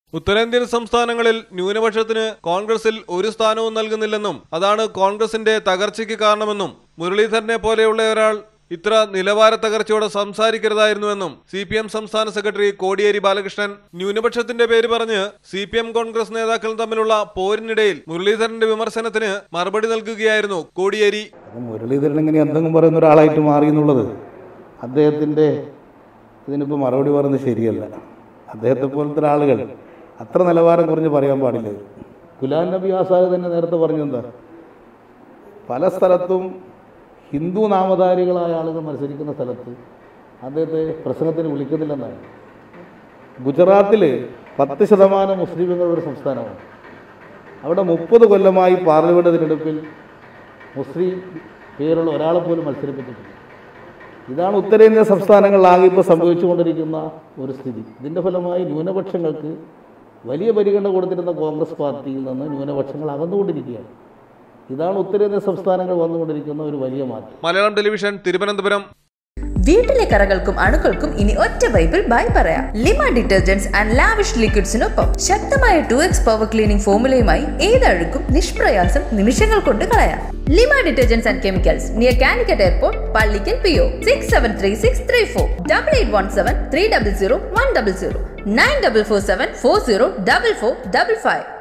ഉത്തരേന്ത്യൻ സംസ്ഥാനങ്ങളിൽ ന്യൂനപക്ഷത്തിന് കോൺഗ്രസിൽ ഒരു സ്ഥാനവും നൽകുന്നില്ലെന്നും അതാണ് കോൺഗ്രസിന്റെ തകർച്ചയ്ക്ക് കാരണമെന്നും മുരളീധരനെ പോലെയുള്ള ഒരാൾ ഇത്ര നിലവാര തകർച്ചയോടെ സംസാരിക്കരുതായിരുന്നുവെന്നും സി പി എം സംസ്ഥാന സെക്രട്ടറി കോടിയേരി ബാലകൃഷ്ണൻ ന്യൂനപക്ഷത്തിന്റെ പേര് പറഞ്ഞ് സി പി എം കോൺഗ്രസ് നേതാക്കൾ തമ്മിലുള്ള പോരിനിടയിൽ മുരളീധരന്റെ വിമർശനത്തിന് മറുപടി നൽകുകയായിരുന്നു കോടിയേരി അപ്പം മുരളീധരൻ ഇങ്ങനെ എന്തെങ്കിലും പറയുന്ന ഒരാളായിട്ട് മാറി എന്നുള്ളത് അദ്ദേഹത്തിൻ്റെ ഇതിനിപ്പോൾ മറുപടി പറയുന്നത് ശരിയല്ല അദ്ദേഹത്തെ പോലത്തെ ആളുകൾ അത്ര നിലവാരം കുറഞ്ഞ് പറയാൻ പാടില്ല ഗുലാം നബി ആസാദ് തന്നെ നേരത്തെ പറഞ്ഞെന്താ പല സ്ഥലത്തും ഹിന്ദു നാമധാരികളായ ആളുകൾ മത്സരിക്കുന്ന സ്ഥലത്ത് അദ്ദേഹത്തെ പ്രസംഗത്തിന് വിളിക്കുന്നില്ലെന്നാണ് ഗുജറാത്തിൽ പത്ത് ശതമാനം മുസ്ലിമുകളുടെ ഒരു സംസ്ഥാനമാണ് അവിടെ മുപ്പത് കൊല്ലമായി പാർലമെൻറ്റ് തിരഞ്ഞെടുപ്പിൽ മുസ്ലിം പേരുള്ള ഒരാളെ പോലും മത്സരിപ്പിച്ചിട്ടില്ല ഇതാണ് ഉത്തരേന്ത്യൻ സംസ്ഥാനങ്ങളിലാകെ ഇപ്പോൾ സംഭവിച്ചുകൊണ്ടിരിക്കുന്ന ഒരു സ്ഥിതി ഇതിൻ്റെ ഫലമായി ന്യൂനപക്ഷങ്ങൾക്ക് വലിയ പരിഗണന കൊടുത്തിരുന്ന കോൺഗ്രസ് പാർട്ടിയിൽ നിന്ന് ന്യൂനപക്ഷങ്ങൾ അകന്നുകൊണ്ടിരിക്കുകയാണ് ഇതാണ് ഉത്തരേന്ത്യൻ സംസ്ഥാനങ്ങൾ വന്നുകൊണ്ടിരിക്കുന്ന ഒരു വലിയ മാറ്റം മലയാളം ടെലിവിഷൻ തിരുവനന്തപുരം വീട്ടിലെ കറകൾക്കും അണുക്കൾക്കും ഇനി ഒറ്റ പൈപ്പിൽ ബൈ പറയാം ലിമ ഡിറ്റർജൻസ് ആൻഡ് ലാവിഷ് ലിക്വിഡ്സിനൊപ്പം ശക്തമായ ടു എക്സ് പവർ ക്ലീനിംഗ് ഫോമുലയുമായി ഏതഴുക്കും നിഷ്പ്രയാസം നിമിഷങ്ങൾ കൊണ്ട് കളയാം Lima detergents and chemicals near Calicut airport Pallikkal P O six seven three six three four double eight one seven three double zero one double zero nine double four seven four zero double four double five